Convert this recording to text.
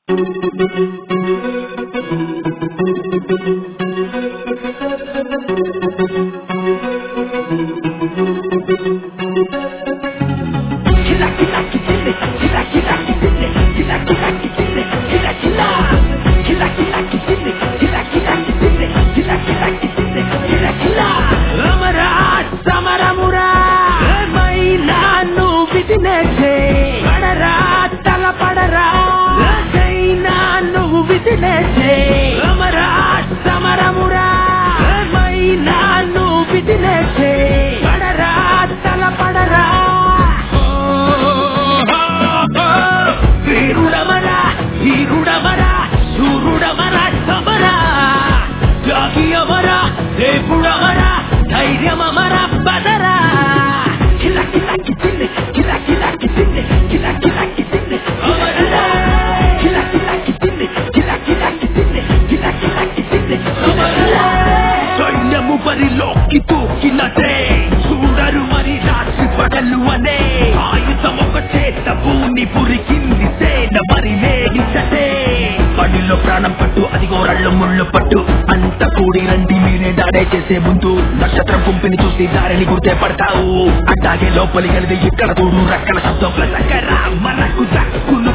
అమరా సమరమురా ఏమైనా నువ్వు విధినేసే పడరా తల పడరా ఏదైనా నువ్వు విధినేసే అమరా సమరమురా ఏమైనా నువ్వు విధినేసే పడరా తల పడరా వీరుడమరా వీరుడమరా సూర్యుడమరా సమరా జాగియమరా దేవుడమరా ధైర్యమరా బదరా కిల కిల కిచిల్లి కిల కిల కిచిల్లి కిల కిల కిచిల్లి అమరరా కిల కిల కిచిల్లి కిల కిల కిచిల్లి కిల కిల కిచిల్లి అమరరా సైన్యము బరిలోకి తూకినదే చూడరు మరి రాత్రి పగలు అనే ఆయుధం ఒక చేత భూమి పురికింది సేన మరి వేగించటే పడిలో ప్రాణం పట్టు అదిగో రళ్ళు ముళ్ళు పట్టు అంత కూడి రండి మీరే దాడే చేసే ముందు నక్షత్రం గుంపిని చూసి దారిని గుర్తే పడతావు అట్లాగే లోపలి గలిది ఇక్కడ చూడు రక్కల శబ్దం దగ్గర మనకు దక్కును